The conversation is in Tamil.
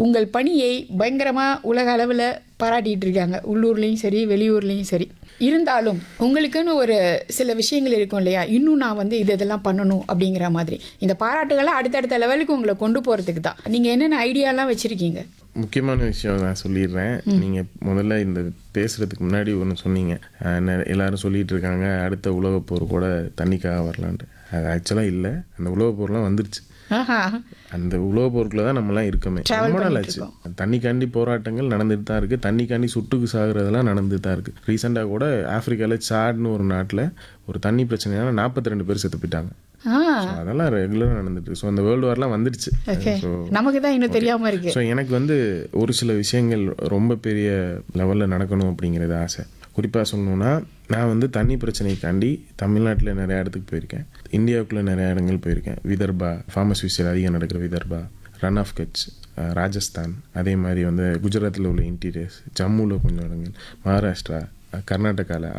உங்கள் பணியை பயங்கரமாக உலக அளவில் பாராட்டிட்டு இருக்காங்க உள்ளூர்லேயும் சரி வெளியூர்லேயும் சரி இருந்தாலும் உங்களுக்குன்னு ஒரு சில விஷயங்கள் இருக்கும் இல்லையா இன்னும் நான் வந்து இது இதெல்லாம் பண்ணணும் அப்படிங்கிற மாதிரி இந்த பாராட்டுகளை அடுத்தடுத்த லெவலுக்கு உங்களை கொண்டு போகிறதுக்கு தான் நீங்கள் என்னென்ன ஐடியாலாம் வச்சுருக்கீங்க முக்கியமான விஷயம் நான் சொல்லிடுறேன் நீங்கள் முதல்ல இந்த பேசுகிறதுக்கு முன்னாடி ஒன்று சொன்னீங்க அஹ் நெ- எல்லாரும் சொல்லிட்டு இருக்காங்க அடுத்த உலகப் போர் கூட தண்ணிக்காக வரலான்ட்டு அது ஆக்சுவலாக இல்லை அந்த உலகப் போர்லாம் வந்துருச்சு ஆஹா அந்த உலகப் போருக்குள்ள தான் நம்மலாம் இருக்கோமே Travel ரொம்ப நாள் பண்ணிட்டு ஆச்சு தண்ணிக்காண்டி போராட்டங்கள் நடந்துட்டு தான் இருக்குது தண்ணிக்காண்டி சுட்டுக்கு சாகுறதெல்லாம் நடந்துட்டு தான் இருக்குது ரீசெண்டாக கூட ஆப்பிரிக்காவில் சாட்னு ஒரு நாட்டில் ஒரு தண்ணி பிரச்சனையால நாற்பத்தி ரெண்டு பேர் செத்து போயிட்டாங்க ஆ So அதெல்லாம் ரெகுலராக நடந்துட்டு இருக்கு ஸோ அந்த வேர்ல்டு வார்லாம் வந்துடுச்சு ஓகே ஸோ நமக்கு தான் இன்னும் தெரியாமல் இருக்கு ஸோ எனக்கு வந்து ஒரு சில விஷயங்கள் ரொம்ப பெரிய லெவலில் நடக்கணும் அப்படிங்கிறது ஆசை குறிப்பாக சொல்லணும்னா நான் வந்து தண்ணி பிரச்சனைக்காண்டி தமிழ்நாட்டில் நிறைய இடத்துக்கு போயிருக்கேன் இந்தியாவுக்குள்ளே நிறைய இடங்கள் போயிருக்கேன் விதர்பா ஃபார்மஸ்யூசியல் அதிகம் நடக்கிற விதர்பா ரன் ஆஃப் கட்ச் அஹ், ராஜஸ்தான் அதே மாதிரி வந்து குஜராத்தில் உள்ள இன்டீரியர்ஸ் ஜம்முவில் கொஞ்சம் இடங்கள் மகாராஷ்டிரா கர்நாடகாவில்